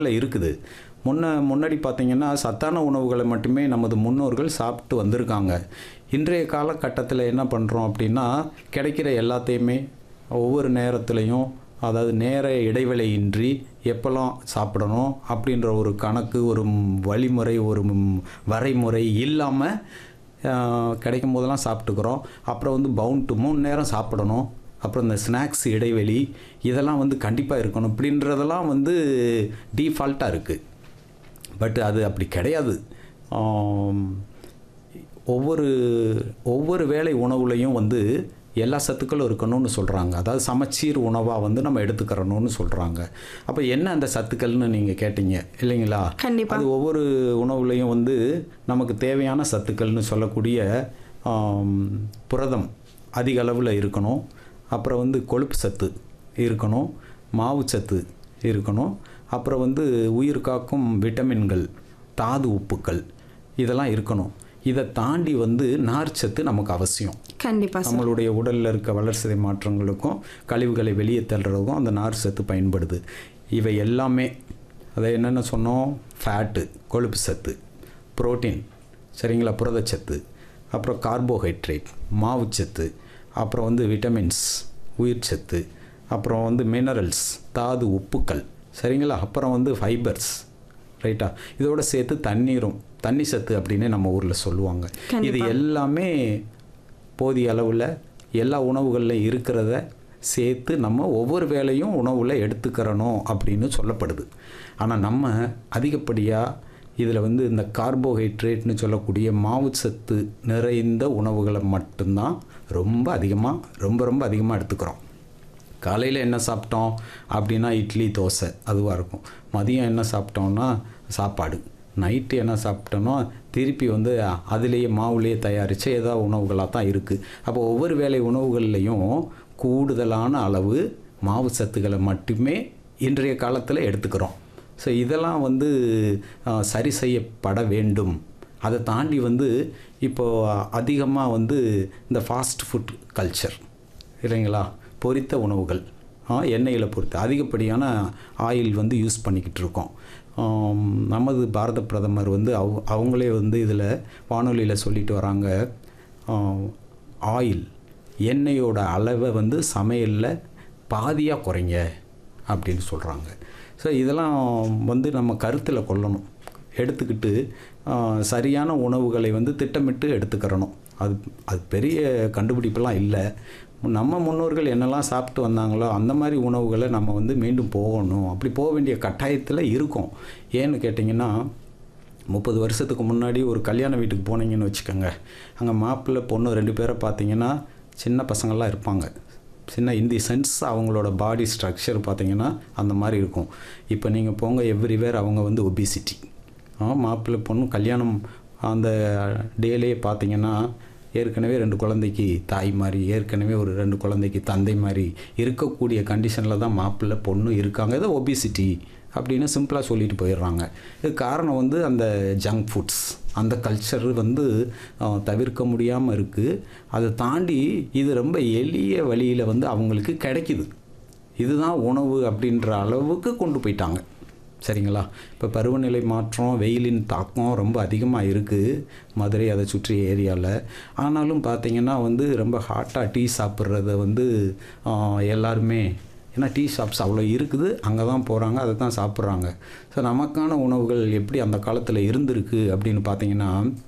இருக்குது முன்ன முன்னாடி பார்த்தீங்கன்னா சத்தான உணவுகளை மட்டுமே நமது முன்னோர்கள் சாப்பிட்டு வந்திருக்காங்க இன்றைய காலகட்டத்தில் என்ன பண்ணுறோம் அப்படின்னா கிடைக்கிற எல்லாத்தையுமே ஒவ்வொரு நேரத்துலையும் அதாவது நேர இடைவெளியின்றி எப்போல்லாம் சாப்பிடணும் அப்படின்ற ஒரு கணக்கு ஒரு ம், வழிமுறை ஒரு ம், வரைமுறை இல்லாமல் கிடைக்கும் போதெல்லாம் சாப்பிட்டுக்கிறோம் அப்புறம் வந்து பவுண்ட் மூணு நேரம் சாப்பிடணும் அப்புறம் இந்த ஸ்நாக்ஸ் இடைவெளி இதெல்லாம் வந்து கண்டிப்பாக இருக்கணும் இப்படின்றதெல்லாம் வந்து டீஃபால்ட்டாக இருக்குது பட் அது அப்படி கிடையாது ஆம், ஒவ்வொரு ஒவ்வொரு வேளை உணவுலையும் வந்து எல்லா சத்துக்களும் இருக்கணும்னு சொல்கிறாங்க அதாவது சமச்சீர் உணவாக வந்து நம்ம எடுத்துக்கிறணும்னு சொல்கிறாங்க அப்போ என்ன அந்த சத்துக்கள்னு நீங்கள் கேட்டீங்க இல்லைங்களா கண்டிப்பா. அது ஒவ்வொரு உணவுலையும் வந்து நமக்கு தேவையான சத்துக்கள்னு சொல்லக்கூடிய ஆம், புரதம் அதிக அளவில் இருக்கணும் அப்புறம் வந்து கொழுப்பு சத்து இருக்கணும் மாவு சத்து இருக்கணும் அப்புறம் வந்து உயிர் காக்கும் விட்டமின்கள் தாது உப்புக்கள் இதெல்லாம் இருக்கணும் இதை தாண்டி வந்து நார்ச்சத்து நமக்கு அவசியம் கண்டிப்பா சார் நம்மளுடைய உடலில் இருக்க வளர்சிதை மாற்றங்களுக்கும் கழிவுகளை வெளியே தள்ளுறதுக்கும் அந்த நார் சத்து பயன்படுது இவை எல்லாமே அதை என்னென்ன சொன்னோம் ஃபேட்டு கொழுப்பு சத்து புரோட்டீன் சரிங்களா புரதச்சத்து அப்புறம் கார்போஹைட்ரேட் மாவுச்சத்து அப்புறம் வந்து விட்டமின்ஸ் உயிர்ச்சத்து அப்புறம் வந்து மினரல்ஸ் தாது உப்புக்கள் சரிங்களா அப்புறம் வந்து ஃபைபர்ஸ் ரைட்டா இதோட சேர்த்து தண்ணீரும் தண்ணி சத்து அப்படின்னு நம்ம ஊரில் சொல்லுவாங்க இது எல்லாமே போதிய அளவில் எல்லா உணவுகளில் இருக்கிறத சேர்த்து நம்ம ஒவ்வொரு வேளையும் உணவில் எடுத்துக்கிறணும் அப்படின்னு சொல்லப்படுது ஆனால் நம்ம அதிகப்படியாக இதில் வந்து இந்த கார்போஹைட்ரேட்னு சொல்லக்கூடிய மாவுச்சத்து நிறைந்த உணவுகளை மட்டும்தான் ரொம்ப அதிகமாக ரொம்ப ரொம்ப அதிகமாக எடுத்துக்கிறோம் காலையில் என்ன சாப்பிட்டோம் அப்படின்னா இட்லி தோசை அதுவாக இருக்கும் மதியம் என்ன சாப்பிட்டோம்னா சாப்பாடு நைட்டு என்ன சாப்பிட்டோம்னா திருப்பி வந்து அதுலேயே மாவுலேயே தயாரித்த ஏதாவது உணவுகளாக தான் இருக்குது அப்போ ஒவ்வொரு வேளை உணவுகள்லையும் கூடுதலான அளவு மாவு சத்துக்களை மட்டுமே இன்றைய காலத்தில் எடுத்துக்கிறோம் ஸோ இதெல்லாம் வந்து ஆ, சரி செய்யப்பட வேண்டும் அதை தாண்டி வந்து இப்போது அதிகமாக வந்து இந்த ஃபாஸ்ட் ஃபுட் கல்ச்சர் இல்லைங்களா பொரித்த உணவுகள் ஆ, எண்ணெயில் பொரித்த அதிகப்படியான ஆயில் வந்து யூஸ் பண்ணிக்கிட்டு இருக்கோம் ஆம், நமது பாரத பிரதமர் வந்து அவ் அவங்களே வந்து இதில் வானொலியில் சொல்லிட்டு வராங்க ஆயில் எண்ணெயோட அளவை வந்து சமையலில் பாதியாக குறைங்க அப்படின்னு சொல்கிறாங்க ஸோ இதெல்லாம் வந்து நம்ம கருத்தில் கொள்ளணும் எடுத்துக்கிட்டு ஆ, சரியான உணவுகளை வந்து திட்டமிட்டு எடுத்துக்கிறணும் அது அது பெரிய கண்டுபிடிப்பெல்லாம் இல்லை நம்ம முன்னோர்கள் என்னெல்லாம் சாப்பிட்டு வந்தாங்களோ அந்த மாதிரி உணவுகளை நம்ம வந்து மீண்டும் போகணும் அப்படி போக வேண்டிய கட்டாயத்தில் இருக்கோம் ஏன்னு கேட்டிங்கன்னா முப்பது வருஷத்துக்கு முன்னாடி ஒரு கல்யாண வீட்டுக்கு போனீங்கன்னு வச்சுக்கோங்க அங்கே மாப்பிள்ளை பொண்ணு ரெண்டு பேரை பார்த்தீங்கன்னா சின்ன பசங்கள்லாம் இருப்பாங்க சின்ன இந்தி சென்ஸ் அவங்களோட பாடி ஸ்ட்ரக்சர் பார்த்தீங்கன்னா அந்த மாதிரி இருக்கும் இப்போ நீங்கள் போங்க எவ்ரிவேர் அவங்க வந்து ஒபிசிட்டி மாப்பிள்ளை பொண்ணு கல்யாணம் அந்த டேலே பார்த்தீங்கன்னா ஏற்கனவே ரெண்டு குழந்தைக்கு தாய் மாதிரி ஏற்கனவே ஒரு ரெண்டு குழந்தைக்கு தந்தை மாதிரி இருக்கக்கூடிய கண்டிஷனில் தான் மாப்பிள்ளை பொண்ணு இருக்காங்க ஏதோ ஒபிசிட்டி அப்படின்னு சிம்பிளாக சொல்லிட்டு போயிடுறாங்க இது காரணம் வந்து அந்த ஜங்க் ஃபுட்ஸ் அந்த கல்ச்சர் வந்து அஹ், தவிர்க்க முடியாமல் இருக்குது அதை தாண்டி இது ரொம்ப எளிய வழியில் வந்து அவங்களுக்கு கிடைக்குது இதுதான் உணவு அப்படின்ற அளவுக்கு கொண்டு போயிட்டாங்க சரிங்களா இப்போ பருவநிலை மாற்றம் வெயிலின் தாக்கம் ரொம்ப அதிகமாக இருக்குது மதுரை அதை சுற்றி ஏரியாவில் ஆனாலும் பார்த்தீங்கன்னா வந்து ரொம்ப ஹாட்டாக டீ சாப்பிட்றத வந்து ஆஹ், எல்லாருமே ஏன்னா டீ ஷாப்ஸ் அவ்வளோ இருக்குது அங்கே தான் போகிறாங்க அதை தான் சாப்பிட்றாங்க ஸோ நமக்கான உணவுகள் எப்படி அந்த காலத்தில் இருந்திருக்கு அப்படின்னு பார்த்தீங்கன்னா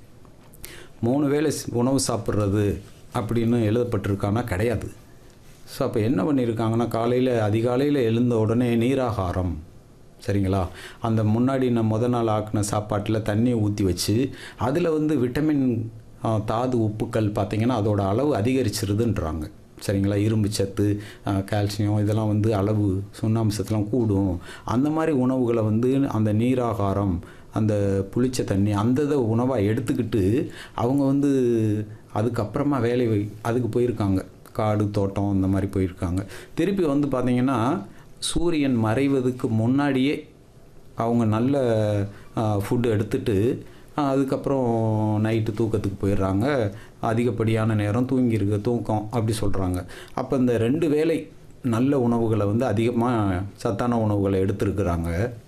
மூணு வேளை ஸ்- உணவு சாப்பிட்றது அப்படின்னு எழுதப்பட்டிருக்கானா கிடையாது ஸோ அப்போ என்ன பண்ணியிருக்காங்கன்னா காலையில் அதிகாலையில் எழுந்த உடனே நீராகாரம் சரிங்களா அந்த முன்னாடி நான் முத நாள் ஆக்கின சாப்பாட்டில் தண்ணியை ஊற்றி வச்சு அதில் வந்து விட்டமின் ஆ, தாது உப்புக்கள் பார்த்திங்கன்னா அதோட அளவு அதிகரிச்சிருதுன்றாங்க சரிங்களா இரும்பு சத்து ஆ, கால்சியம் இதெல்லாம் வந்து அளவு சுண்ணாம்பு சத்துலாம் கூடும் அந்த மாதிரி உணவுகளை வந்து அந்த நீராகாரம் அந்த புளிச்ச தண்ணி அந்த இதை உணவாக எடுத்துக்கிட்டு அவங்க வந்து அதுக்கப்புறமா வேலை வை- அதுக்கு போயிருக்காங்க காடு தோட்டம் அந்த மாதிரி போயிருக்காங்க திருப்பி வந்து பார்த்திங்கன்னா சூரியன் மறைவதுக்கு முன்னாடியே அவங்க நல்ல ஃபுட்டு எடுத்துட்டு ஆ, அதுக்கப்புறம் நைட்டு தூக்கத்துக்கு போயிடுறாங்க அதிகப்படியான நேரம் தூங்கியிருக்கு தூக்கம் அப்படி சொல்கிறாங்க அப்போ இந்த ரெண்டு வேளை நல்ல உணவுகளை வந்து அதிகமாக சத்தான உணவுகளை எடுத்துருக்குறாங்க